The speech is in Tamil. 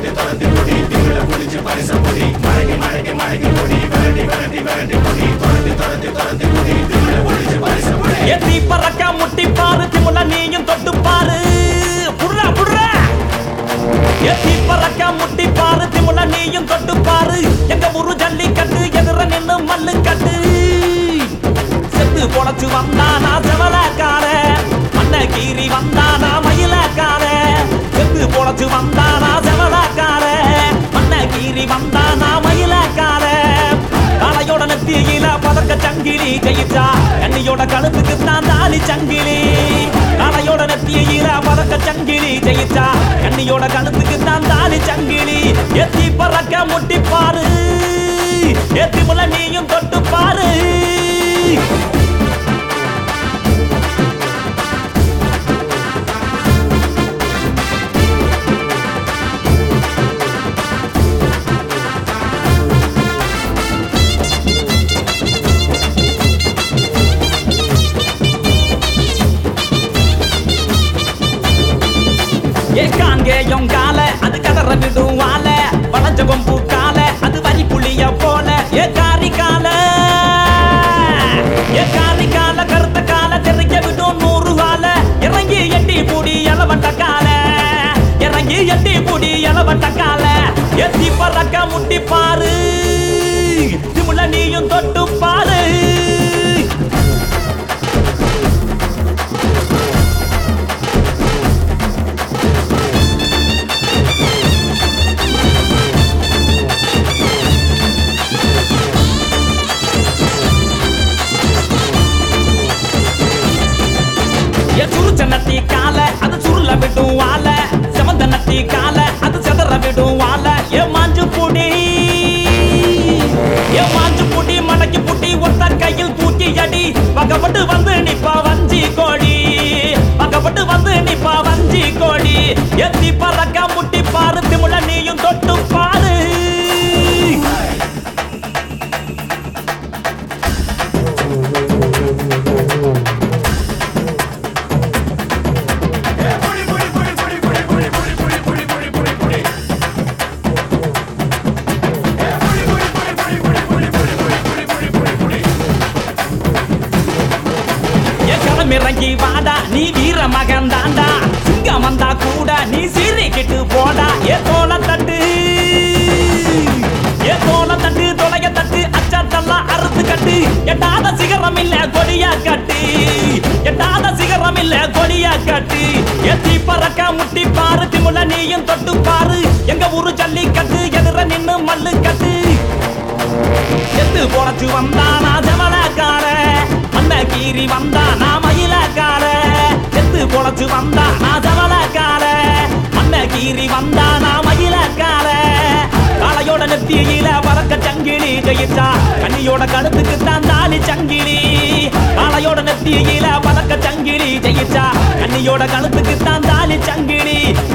எத்தி பறக்க முட்டி பாரு திமுல நீயும் தொட்டு பாரு புடுறா புடுறா எத்தி பறக்க முட்டி பாரு திமுல நீயும் தொட்டு பாரு எங்க ஊரு ஜல்லிக்கட்டு எதிர நின்னு மல்லு கட்டு செத்து பொழைச்சு வந்தானா செவலக்கார மண்ண கீறி வந்தானா மயிலக்கார செத்து பொழைச்சு வந்தானா செவலக்கார மண்ண கீறி வந்தானா மயிலக்கார காளையோட நெத்தியில பதக்க சங்கிலி ஜெயிச்சா கண்ணியோட கழுத்துக்கு தான் தாலி சங்கிலி காளையோட நெத்தியில பதக்க சங்கிலி ஜெயிச்சா கண்ணியோட கழுத்துக்கு தான் தாலி சங்கிலி எத்தி பறக்க முட்டி பாரு எத்தி முல நீயும் தொட்டு பாரு ஏ காங்கேயம் கால அது கதற விடும் வால வளைஞ்ச கொம்பு கால அது வரி புளிய போல ஏ காரி கால ஏ காரி கால கருத்த கால தெறிக்க விடும் நூறு வால இறங்கி எட்டி பூடி எலவட்ட கால இறங்கி எட்டி பூடி எலவட்ட கால எத்தி பறக்க முட்டி பாரு திமுல நீயும் தொட்டு பாரு ஏ சுருச்ச நத்தி கால அது சுருள விடும் வால செமந்த நத்தி கால அது செதற விடும் வால ஏ மாஞ்சு புடி ஏ மாஞ்சு புடி மடக்கி புட்டி ஒத்த கையில் தூக்கி அடி பக்கப்பட்டு வந்து நிப்பா வஞ்சி கோடி பக்கப்பட்டு வந்து நிப்பா வஞ்சி கோடி எத்தி பறக்க முட்டி பாரு திமுல நீயும் தொட்டு பாரு ஏ களமிறங்கி வாடா நீ வீர மகன் தாண்டா சிங்கம் வந்தா கூட நீ சீறிக்கிட்டு போடா ஏ தோல தட்டு ஏ தோல தட்டு தொலைய தட்டு அச்சாத்தெல்லாம் அறுத்து கட்டு எட்டாத சிகரம் இல்ல கொடியா கட்டு எட்டாத சிகரம் இல்ல கொடியா கட்டு எத்தி பறக்க முட்டி பாரு திமுல நீயும் தொட்டு பாரு எங்க ஊரு ஜல்லிக்கட்டு எதிர நின்னு மல்லு கட்டு செத்து பொழைச்சு வந்தானா ஜமலக்கார மண்ண கீறி வந்தானா மயிலக்கார செத்து பொழைச்சு வந்தானா ஜமலக்கார மண்ண கீறி வந்தானா மயிலக்கார காளையோட நெத்தியில பறக்க சங்கிலி ஜெயிச்சா கண்ணியோட கழுத்துக்கு தான் தாலி சங்கிலி காளையோட நெத்தியில பறக்க சங்கிலி ஜெயிச்சா கண்ணியோட கழுத்துக்கு தான் தாலி சங்கிலி